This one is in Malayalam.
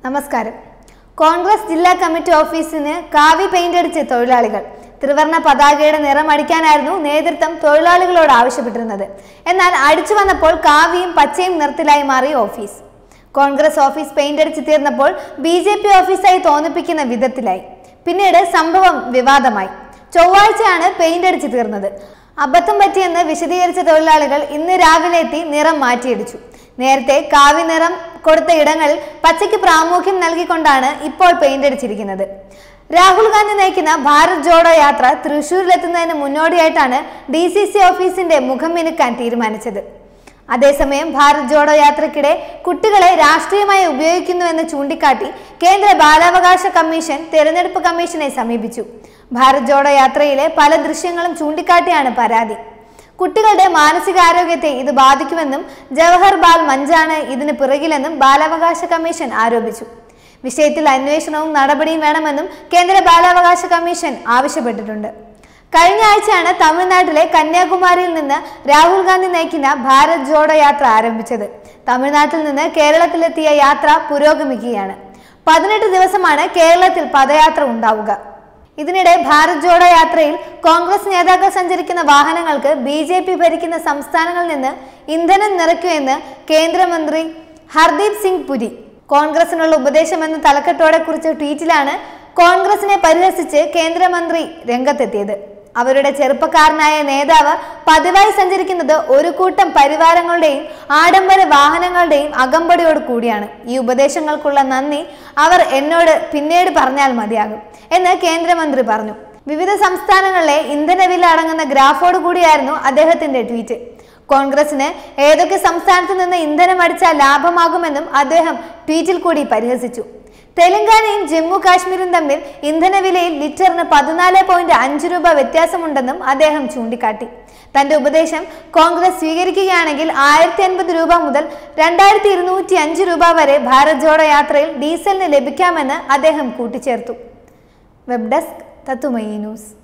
നമസ്കാരം കോൺഗ്രസ് ജില്ലാ കമ്മിറ്റി ഓഫീസിന് കാവി പെയിന്റ് അടിച്ച് തൊഴിലാളികൾ ത്രിവർണ പതാകയുടെ നിറം അടിക്കാനായിരുന്നു നേതൃത്വം തൊഴിലാളികളോട് ആവശ്യപ്പെട്ടിരുന്നത് എന്നാൽ അടിച്ചു വന്നപ്പോൾ കാവിയും പച്ചയും നിറത്തിലായി മാറി ഓഫീസ് കോൺഗ്രസ് ഓഫീസ് പെയിന്റ് അടിച്ച് തീർന്നപ്പോൾ ബി ജെ പി ഓഫീസായി തോന്നിപ്പിക്കുന്ന വിധത്തിലായി പിന്നീട് സംഭവം വിവാദമായി ചൊവ്വാഴ്ചയാണ് പെയിന്റ് അടിച്ച് തീർന്നത് അബദ്ധം പറ്റിയെന്ന് വിശദീകരിച്ച തൊഴിലാളികൾ ഇന്ന് രാവിലെ എത്തി നിറം മാറ്റിയടിച്ചു നേരത്തെ കാവി നിറം കൊടുത്ത ഇടങ്ങളിൽ പച്ചയ്ക്ക് പ്രാമുഖ്യം നൽകിക്കൊണ്ടാണ് ഇപ്പോൾ പെയിന്റ് അടിച്ചിരിക്കുന്നത് രാഹുൽ ഗാന്ധി നയിക്കുന്ന ഭാരത് ജോഡോ യാത്ര തൃശൂരിലെത്തുന്നതിന് മുന്നോടിയായിട്ടാണ് ഡി സി സി ഓഫീസിന്റെ മുഖം മിനുക്കാൻ തീരുമാനിച്ചത് അതേസമയം ഭാരത് ജോഡോ യാത്രയ്ക്കിടെ കുട്ടികളെ രാഷ്ട്രീയമായി ഉപയോഗിക്കുന്നുവെന്ന് ചൂണ്ടിക്കാട്ടി കേന്ദ്ര ബാലാവകാശ കമ്മീഷൻ തെരഞ്ഞെടുപ്പ് കമ്മീഷനെ സമീപിച്ചു ഭാരത് ജോഡോ യാത്രയിലെ പല ദൃശ്യങ്ങളും ചൂണ്ടിക്കാട്ടിയാണ് പരാതി കുട്ടികളുടെ മാനസികാരോഗ്യത്തെ ഇത് ബാധിക്കുമെന്നും ജവഹർ ബാൽ മഞ്ചാണ് ഇതിന് പിറകിലെന്നും ബാലാവകാശ കമ്മീഷൻ ആരോപിച്ചു വിഷയത്തിൽ അന്വേഷണവും നടപടിയും വേണമെന്നും കേന്ദ്ര ബാലാവകാശ കമ്മീഷൻ ആവശ്യപ്പെട്ടിട്ടുണ്ട് കഴിഞ്ഞ ആഴ്ചയാണ് തമിഴ്നാട്ടിലെ കന്യാകുമാരിയിൽ നിന്ന് രാഹുൽ ഗാന്ധി നയിക്കുന്ന ഭാരത് ജോഡോ യാത്ര ആരംഭിച്ചത് തമിഴ്നാട്ടിൽ നിന്ന് കേരളത്തിലെത്തിയ യാത്ര പുരോഗമിക്കുകയാണ് പതിനെട്ട് ദിവസമാണ് കേരളത്തിൽ പദയാത്ര ഉണ്ടാവുക ഇതിനിടെ ഭാരത് ജോഡോ യാത്രയിൽ കോൺഗ്രസ് നേതാക്കൾ സഞ്ചരിക്കുന്ന വാഹനങ്ങൾക്ക് ബി ജെ പി ഭരിക്കുന്ന സംസ്ഥാനങ്ങളിൽ നിന്ന് ഇന്ധനം നിറയ്ക്കുമെന്ന് കേന്ദ്രമന്ത്രി ഹർദീപ് സിംഗ് പുരി കോൺഗ്രസിനുള്ള ഉപദേശം എന്ന തലക്കെട്ടോടെ കുറിച്ച ട്വീറ്റിലാണ് കോൺഗ്രസിനെ പരിഹസിച്ച് കേന്ദ്രമന്ത്രി രംഗത്തെത്തിയത് അവരുടെ ചെറുപ്പക്കാരനായ നേതാവ് പതിവായി സഞ്ചരിക്കുന്നത് ഒരു കൂട്ടം പരിവാരങ്ങളുടെയും ആഡംബര വാഹനങ്ങളുടെയും അകമ്പടിയോട് കൂടിയാണ് ഈ ഉപദേശങ്ങൾക്കുള്ള നന്ദി അവർ എന്നോട് പിന്നീട് പറഞ്ഞാൽ മതിയാകും എന്ന് കേന്ദ്രമന്ത്രി പറഞ്ഞു വിവിധ സംസ്ഥാനങ്ങളിലെ ഇന്ധനവില അടങ്ങുന്ന ഗ്രാഫോട് കൂടിയായിരുന്നു അദ്ദേഹത്തിന്റെ ട്വീറ്റ് കോൺഗ്രസിന് ഏതൊക്കെ സംസ്ഥാനത്ത് നിന്ന് ഇന്ധനം അടിച്ചാൽ ലാഭമാകുമെന്നും അദ്ദേഹം ട്വീറ്റിൽ കൂടി പരിഹസിച്ചു തെലങ്കാനയും ജമ്മു കാശ്മീരും തമ്മിൽ ഇന്ധനവിലയിൽ ലിറ്ററിന് പതിനാല് പോയിന്റ് അഞ്ച് രൂപ വ്യത്യാസമുണ്ടെന്നും അദ്ദേഹം ചൂണ്ടിക്കാട്ടി തന്റെ ഉപദേശം കോൺഗ്രസ് സ്വീകരിക്കുകയാണെങ്കിൽ ആയിരത്തി അൻപത് രൂപ മുതൽ രണ്ടായിരത്തി ഇരുന്നൂറ്റി അഞ്ച് രൂപ വരെ ഭാരത് ജോഡോ യാത്രയിൽ ഡീസലിന് ലഭിക്കാമെന്ന് അദ്ദേഹം കൂട്ടിച്ചേർത്തു വെബ് ഡെസ്ക് തത്തുമയി ന്യൂസ്